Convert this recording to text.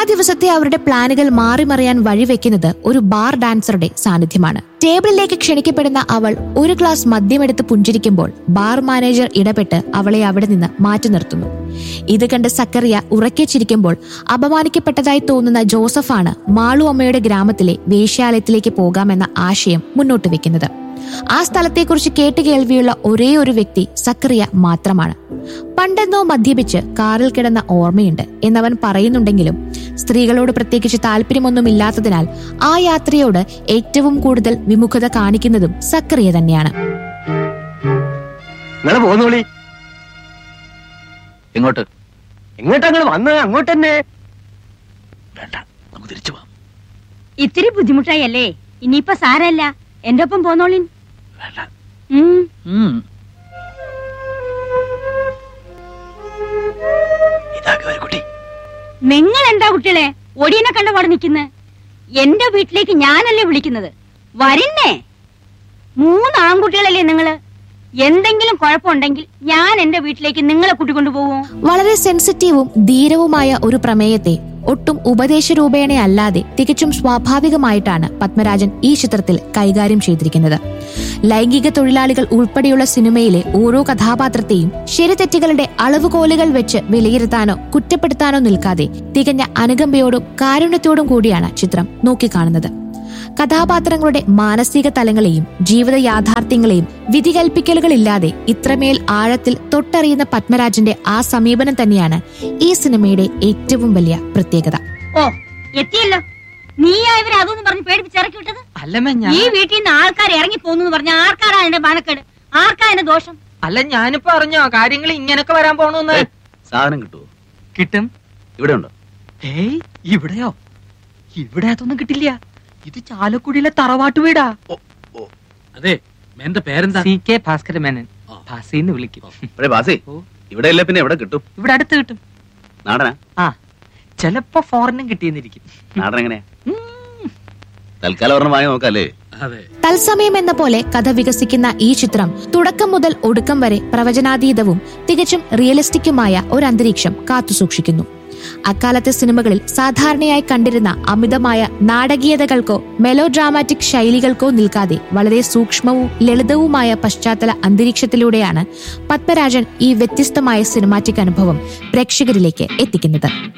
ദിവസത്തെ അവരുടെ പ്ലാനുകൾ മാറിമറിയാൻ വഴിവെക്കുന്നത് ഒരു ബാർ ഡാൻസറുടെ സാന്നിധ്യമാണ് ടേബിളിലേക്ക് ക്ഷണിക്കപ്പെടുന്ന അവൾ ഒരു ഗ്ലാസ് മദ്യമെടുത്ത് പുഞ്ചിരിക്കുമ്പോൾ ബാർ മാനേജർ ഇടപെട്ട് അവളെ അവിടെ നിന്ന് മാറ്റി നിർത്തുന്നു ഇത് കണ്ട് സക്കറിയ ഉറക്കെ ചിരിക്കുമ്പോൾ അപമാനിക്കപ്പെട്ടതായി തോന്നുന്ന ജോസഫാണ് മാളു അമ്മയുടെ ഗ്രാമത്തിലെ വേശ്യാലയത്തിലേക്ക് പോകാമെന്ന ആശയം മുന്നോട്ട് വെക്കുന്നത് ആ സ്ഥലത്തെക്കുറിച്ച് കേട്ടുകേൾവിയുള്ള ഒരേ ഒരു വ്യക്തി സക്കറിയ മാത്രമാണ് പണ്ടെന്നോ മദ്യപിച്ച് കാറിൽ കിടന്ന ഓർമ്മയുണ്ട് എന്നവൻ പറയുന്നുണ്ടെങ്കിലും സ്ത്രീകളോട് പ്രത്യേകിച്ച് താല്പര്യമൊന്നുമില്ലാത്തതിനാൽ ആ യാത്രയോട് ഏറ്റവും കൂടുതൽ വിമുഖത കാണിക്കുന്നതും സക്കറിയ തന്നെയാണ് നിങ്ങള് പോന്നോളി എങ്ങോട്ട് എങ്ങോട്ടാ നിങ്ങൾ വന്നത് അങ്ങോട്ട് തന്നെ വേണ്ട നമുക്ക് തിരിച്ചു പോവാം ഇത്തിരി ബുദ്ധിമുട്ടായി അല്ലേ ഇനിയിപ്പൊ സാരല്ല എന്റെ ഒപ്പം പോന്നോളിൻ വേണ്ട ഉം. ഉം. ഇതാക്കി ഒരു കുട്ടി നിങ്ങൾ എന്താ കുട്ടികളെ ഒടിയനെ കണ്ടപാട് നിൽക്കുന്നത് എന്റെ വീട്ടിലേക്ക് ഞാനല്ലേ വിളിക്കുന്നത് വരുന്നേ മൂന്ന് ആൺകുട്ടികളല്ലേ നിങ്ങള് എന്തെങ്കിലും കുഴപ്പമുണ്ടെങ്കിൽ ഞാൻ എന്റെ വീട്ടിലേക്ക് നിങ്ങളെ കൂട്ടിക്കൊണ്ടു പോവും വളരെ സെൻസിറ്റീവും ധീരവുമായ ഒരു പ്രമേയത്തെ ഒട്ടും ഉപദേശരൂപേണ അല്ലാതെ തികച്ചും സ്വാഭാവികമായിട്ടാണ് പത്മരാജൻ ഈ ചിത്രത്തിൽ കൈകാര്യം ചെയ്തിരിക്കുന്നത് ലൈംഗിക തൊഴിലാളികൾ ഉൾപ്പെടെയുള്ള സിനിമയിലെ ഓരോ കഥാപാത്രത്തെയും ശരിതെറ്റുകളുടെ അളവുകോലുകൾ വെച്ച് വിലയിരുത്താനോ കുറ്റപ്പെടുത്താനോ നിൽക്കാതെ തികഞ്ഞ അനുകമ്പയോടും കാരുണ്യത്തോടും കൂടിയാണ് ചിത്രം നോക്കിക്കാണുന്നത് കഥാപാത്രങ്ങളുടെ മാനസിക തലങ്ങളെയും ജീവിത യാഥാർത്ഥ്യങ്ങളെയും വിധികൽപ്പിക്കലുകളില്ലാതെ ഇത്രമേൽ ആഴത്തിൽ തൊട്ടറിയുന്ന പത്മരാജന്റെ ആ സമീപനം തന്നെയാണ് ഈ സിനിമയുടെ ഏറ്റവും വലിയ പ്രത്യേകത ഓ എത്തിയല്ലോ നീയാ ഇവരെ അതൊന്നും പറഞ്ഞ് പേടിപ്പിച്ചിറക്കി വിട്ടത് അല്ലമ്മ ഞാൻ ഈ വീട്ടിൽ നിന്ന് ആൾക്കാർ ഇറങ്ങി പോകുന്നു പറഞ്ഞ ആർക്കാരാ എന്റെ മാനക്കേട് ആർക്കാ എന്റെ ദോഷം അല്ല ഞാനിപ്പോ അറിഞ്ഞോ കാര്യങ്ങൾ ഇങ്ങനൊക്കെ വരാൻ പോണെന്ന് ഏയ്, സാധനം കിട്ടുമോ കിട്ടും ഇവിടെ ഉണ്ടോ ഏയ് ഇവിടെയോ ഇവിടെ അതൊന്നും കിട്ടില്ല ഇത് ചാലക്കുടിയിലെ തറവാട്ട് വീടാ അതെ എന്റെ പേരെന്താ സി കെ ഭാസ്കര മേനൻ ഭാസിന്ന് വിളിക്കും ഇവിടെ ബാസേ ഓ. ഇവിടെ ഇല്ല പിന്നെ എവിടെ കിട്ടും ഇവിടെ അടുത്ത് കിട്ടും നാടനാ ആ ചിലപ്പോ ഫോറിനും കിട്ടിയെന്നിരിക്കും നാടൻ എങ്ങനെയാ തൽക്കാലം ഒരെണ്ണം വാങ്ങി നോക്കാല്ലേ അതെ തത്സമയം എന്ന പോലെ കഥ വികസിക്കുന്ന ഈ ചിത്രം തുടക്കം മുതൽ ഒടുക്കം വരെ പ്രവചനാതീതവും തികച്ചും റിയലിസ്റ്റിക്കുമായ ഒരു അന്തരീക്ഷം കാത്തുസൂക്ഷിക്കുന്നു അക്കാലത്തെ സിനിമകളിൽ സാധാരണയായി കണ്ടിരുന്ന അമിതമായ നാടകീയതകൾക്കോ മെലോ ഡ്രാമാറ്റിക് ശൈലികൾക്കോ നിൽക്കാതെ വളരെ സൂക്ഷ്മവും ലളിതവുമായ പശ്ചാത്തല അന്തരീക്ഷത്തിലൂടെയാണ് പത്മരാജൻ ഈ വ്യത്യസ്തമായ സിനിമാറ്റിക് അനുഭവം പ്രേക്ഷകരിലേക്ക് എത്തിക്കുന്നത്